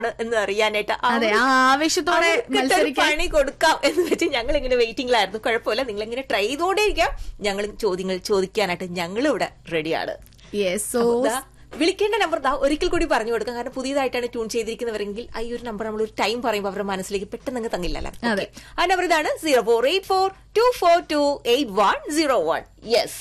എന്ന് അറിയാനായിട്ട് ആ അതെ ഒരു- ആ ആവേശത്തോടെ അവർക്കിട്ടൊരു മത്സരിക്കാൻ പണി കൊടുക്കാം എന്ന് വെച്ച് ഞങ്ങൾ ഇങ്ങനെ വെയിറ്റിംഗിലായിരുന്നു കുഴപ്പമില്ല നിങ്ങൾ ഇങ്ങനെ ട്രൈ ചെയ്തോണ്ടിരിക്കാം ഞങ്ങൾ ചോദ്യങ്ങൾ ചോദിക്കാനായിട്ട് ഞങ്ങൾ ഇവിടെ റെഡിയാണ് യെസ് സോ ദാ, വിളിക്കേണ്ട നമ്പർ ദാ ഒരിക്കൽ കൂടി പറഞ്ഞു കൊടുക്കാം കാരണം പുതിയതായിട്ടാണ് ട്യൂൺ ചെയ്തിരിക്കുന്നവരെങ്കിൽ ആ ഈ ഒരു നമ്പർ നമ്മൾ ഒരു ടൈം പറയുമ്പോൾ അവരുടെ മനസ്സിലേക്ക് പെട്ടെന്ന് അങ്ങ് തങ്ങില്ലല്ലോ അതെ. Okay. ആ നമ്പർ ഇതാണ് zero four eight four two four two eight one zero one yes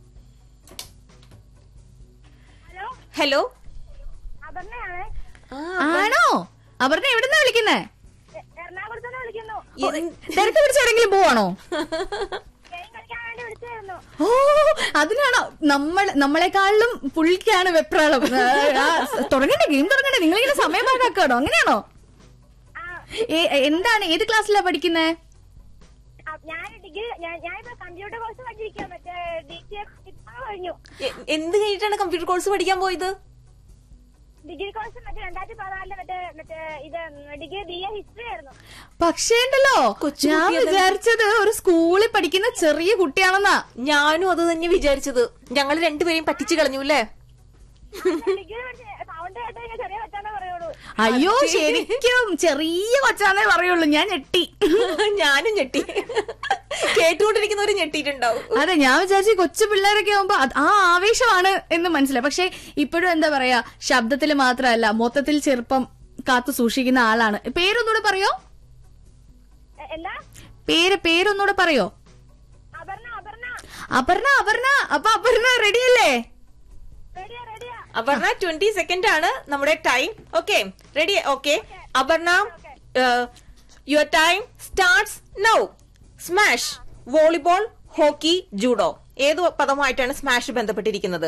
hello hello അപർണയാണ് ആണോ അപർണ എവിടുന്നാ വിളിക്കുന്നേ എ- എറണാകുളത്ത് നിന്ന് വിളിക്കുന്നു തിരക്ക് പിടിച്ചെവിടെങ്കിലും പോവാണോ ഗെയിം കളിക്കാൻ വേണ്ടി വിളിച്ചായിരുന്നു ഓ അതിനാണോ നമ്മൾ നമ്മളെക്കാളിലും പുള്ളിക്കാണ് വെപ്രാളം ആ, ആ, തുടങ്ങണ്ടേ ഗെയിം തുടങ്ങണ്ടേ നിങ്ങളിങ്ങനെ സമയം പാഴാക്കാണോ അങ്ങനെയാണോ ആ ഏ- എന്താണ് ഏത് ക്ലാസ്സിലാ പഠിക്കുന്നേ ആ, ഞാൻ ഡിഗ്രി ഞാൻ ഞാനിപ്പോ കമ്പ്യൂട്ടർ കോഴ്സ് പഠിച്ചിരിക്കുക മറ്റേ ഡി സി എഫ് കഴിഞ്ഞു എ- എന്ത് കഴിഞ്ഞിട്ടാണ് കമ്പ്യൂട്ടർ കോഴ്സ് പഠിക്കാൻ പോയത് ഡിഗ്രി കോഴ്സ് മറ്റേ രണ്ടായിരത്തി പതിനാലില് മറ്റേ മറ്റേ ഇത് ഡിഗ്രി ബി എ ഹിസ്റ്ററി ആയിരുന്നു പക്ഷേ ഉണ്ടല്ലോ കൊച്ചു ഞാൻ കുട്ടിയല്ലേ? വിചാരിച്ചത് ഒരു സ്കൂളിൽ പഠിക്കുന്ന ചെറിയ കുട്ടിയാണെന്നാ ഞാനും അത് തന്നെ വിചാരിച്ചത് ഞങ്ങൾ രണ്ടുപേരെയും പറ്റിച്ചു കളഞ്ഞു അല്ലേ ഡിഗ്രി പഠിച്ച സൗണ്ട് കേട്ട് കഴിഞ്ഞാൽ ചെറിയ പറ്റാന്നേ പറയുള്ളൂ അയ്യോ ശരിക്കും ചെറിയ കൊച്ചാന്നേ പറയുള്ളൂ ഞാൻ ഞെട്ടി ഞാനും ഞെട്ടി കേട്ടുകൊണ്ടിരിക്കുന്നവര് ഞെട്ടിയിട്ടുണ്ടാവും അതെ ഞാൻ വിചാരിച്ചു ഈ കൊച്ചു പിള്ളേരൊക്കെ ആവുമ്പോ അത് ആ ആവേശമാണ് എന്ന് മനസ്സിലായി പക്ഷെ ഇപ്പോഴും എന്താ പറയാ ശബ്ദത്തിൽ മാത്രമല്ല മൊത്തത്തിൽ ചെറുപ്പം കാത്തു സൂക്ഷിക്കുന്ന ആളാണ് പേരൊന്നുകൂടെ പറയോ എ- എന്താ പേര് പേരൊന്നുകൂടെ പറയോ അപർണ അപർണ അപർണ അപർണ അപ്പൊ അപർണ റെഡിയല്ലേ റെഡിയാ റെഡിയാ അപർണ ട്വന്റി സെക്കൻഡ് ആണ് നമ്മുടെ time okay ready okay Aparna your time starts now smash volleyball hockey judo ഏത് പദമായിട്ടാണ് സ്മാഷ് ബന്ധപ്പെട്ടിരിക്കുന്നത്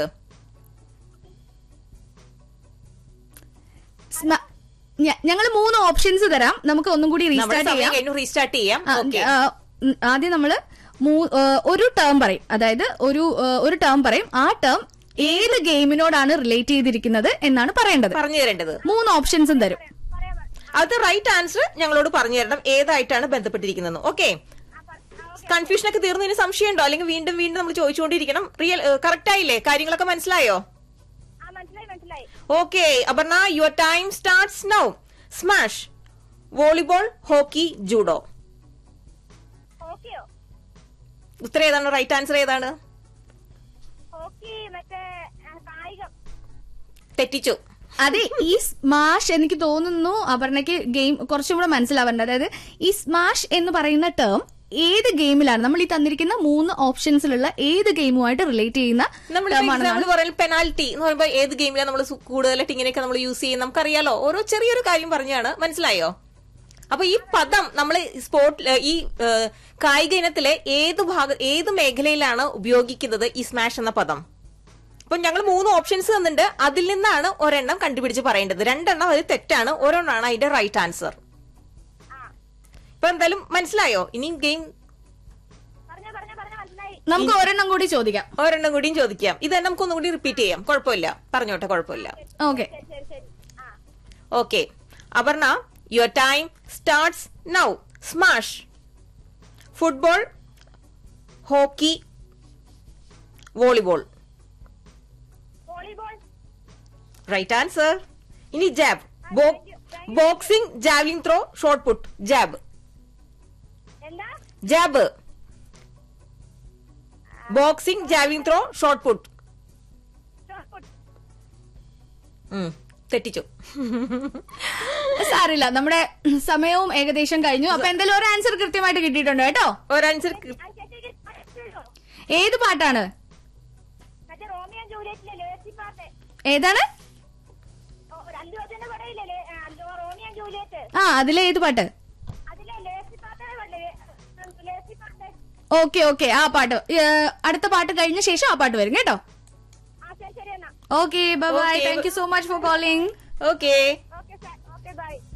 ഞങ്ങൾ മൂന്ന് ഓപ്ഷൻസ് തരാം നമുക്ക് ഒന്നും കൂടി നമ്മുടെ റീസ്റ്റാർട്ട് സമയം ചെയ്യാം കഴിഞ്ഞു റീസ്റ്റാർട്ട് ചെയ്യാം ആ, ഓക്കെ ആ, ഉം, ആദ്യം നമ്മള് മൂ- ആ, ഒരു ടേം പറയും അതായത് ഒരു ആ, ഒരു ടേം പറയും ആ ടേം ഏത് ഗെയിമിനോടാണ് റിലേറ്റ് ചെയ്തിരിക്കുന്നത് എന്നാണ് പറയേണ്ടത് പറഞ്ഞു തരേണ്ടത് മൂന്ന് ഓപ്ഷൻസും തരും പറയാൻ പറ- അത് റൈറ്റ് ആൻസർ ഞങ്ങളോട് പറഞ്ഞു തരണം ഏതായിട്ടാണ് ബന്ധപ്പെട്ടിരിക്കുന്നത് ഓക്കെ ആ, പറ- ആ, ഓക്കേ. കൺഫ്യൂഷൻ ഒക്കെ തീർന്നതിന് സംശയമുണ്ടോ അല്ലെങ്കിൽ വീണ്ടും വീണ്ടും നമ്മൾ ചോദിച്ചുകൊണ്ടിരിക്കണം റിയൽ കറക്റ്റ് ആയില്ലേ കാര്യങ്ങളൊക്കെ മനസ്സിലായോ ആ മനസ്സിലായി മനസ്സിലായി okay Aparna your time starts now smash volleyball hockey judo ഹോക്കിയോ ഉത്തരം ഏതാണ് റൈറ്റ് ആൻസർ ഏതാണ് ഹോക്കി മറ്റേ ആ, കായികം തെറ്റിച്ചു അതെ ഈ സ്മാഷ് എനിക്ക് തോന്നുന്നു അപർണയ്ക്ക് ഗെയിം കുറച്ചും കൂടെ മനസ്സിലാവേണ്ടത് അതായത് ഈ സ്മാഷ് എന്ന് പറയുന്ന ടേം ഏത് ഗെയിമിലാണ് നമ്മൾ ഈ തന്നിരിക്കുന്ന മൂന്ന് ഓപ്ഷൻസിലുള്ള ഏത് ഗെയിമുമായിട്ട് റിലേറ്റ് ചെയ്യുന്ന നമ്മൾ term ആണെന്നാണ് എക്സാമ്പിൾ പറയുന്നത് പെനാൽറ്റി എന്ന് പറയുമ്പോൾ ഏത് ഗെയിമിലാണ് നമ്മൾ കൂടുതലായിട്ട് ഇങ്ങനെയൊക്കെ നമ്മൾ യൂസ് ചെയ്യും നമുക്കറിയാലോ ഓരോ ചെറിയൊരു കാര്യം പറഞ്ഞാണ് മനസ്സിലായോ അപ്പൊ ഈ പദം നമ്മൾ സ്പോർട്ട് ഈ ഏഹ്, കായിക ഇനത്തിലെ ഏത് ഭാഗ ഏത് മേഖലയിലാണ് ഉപയോഗിക്കുന്നത് ഈ സ്മാഷ് എന്ന പദം അപ്പൊ ഞങ്ങൾ മൂന്ന് ഓപ്ഷൻസ് തന്നിട്ടുണ്ട് അതിൽ നിന്നാണ് ഒരെണ്ണം കണ്ടുപിടിച്ച് പറയേണ്ടത് രണ്ടെണ്ണം അത് തെറ്റാണ് ഒരെണ്ണമാണ് അതിന്റെ റൈറ്റ് ആൻസർ ആ ഇപ്പൊ എന്തായാലും മനസ്സിലായോ ഇനി ഗെയിം പറഞ്ഞ പറഞ്ഞ പറഞ്ഞ മനസ്സിലായി നമുക്ക് ഒരെണ്ണം കൂടി ചോദിക്കാം ഒരെണ്ണം കൂടിയും ചോദിക്കാം ഇത് നമുക്കൊന്നും കൂടി റിപ്പീറ്റ് ചെയ്യാം കുഴപ്പമില്ല പറഞ്ഞോട്ടെ കുഴപ്പമില്ല ഓക്കെ ശരി ശരി ശരി ആ okay Aparna your time starts now smash football hockey volleyball volleyball right answer ഇനി jab boxing javelin throw short put jab എന്താ jab boxing javelin throw short put shot put തെറ്റിച്ചു സാരില്ല നമ്മുടെ സമയവും ഏകദേശം കഴിഞ്ഞു അപ്പൊ എന്തായാലും ഒരു ആൻസർ കൃത്യമായിട്ട് കിട്ടിയിട്ടുണ്ട് കേട്ടോ ഒരൻസർ ആ ചേച്ചി പഠിച്ചല്ലോ ഏത് പാട്ടാണ് മറ്റേ റോമിയോ ജൂലിയറ്റിലെ ലേസി പാട്ട് ഏതാണ് ഓ, ഒരു അല്ലു അർജുന്റെ പടയില്ലേ ലേ- ആ, ലോ- റോമിയോ ജൂലിയറ്റ് ആ അതിലെ ഏത് പാട്ട് അതിലെ ലേസി പാട്ടാണ് പണ്ടേ ലേസി പാട്ട് ഓക്കെ ഓക്കെ ആ പാട്ട് ഏ, അടുത്ത പാട്ട് കഴിഞ്ഞ ശേഷം ആ പാട്ട് വരും കേട്ടോ ആ ശരി ശരി എന്നാ okay bye Okay, thank you so much for calling okay okay sir okay by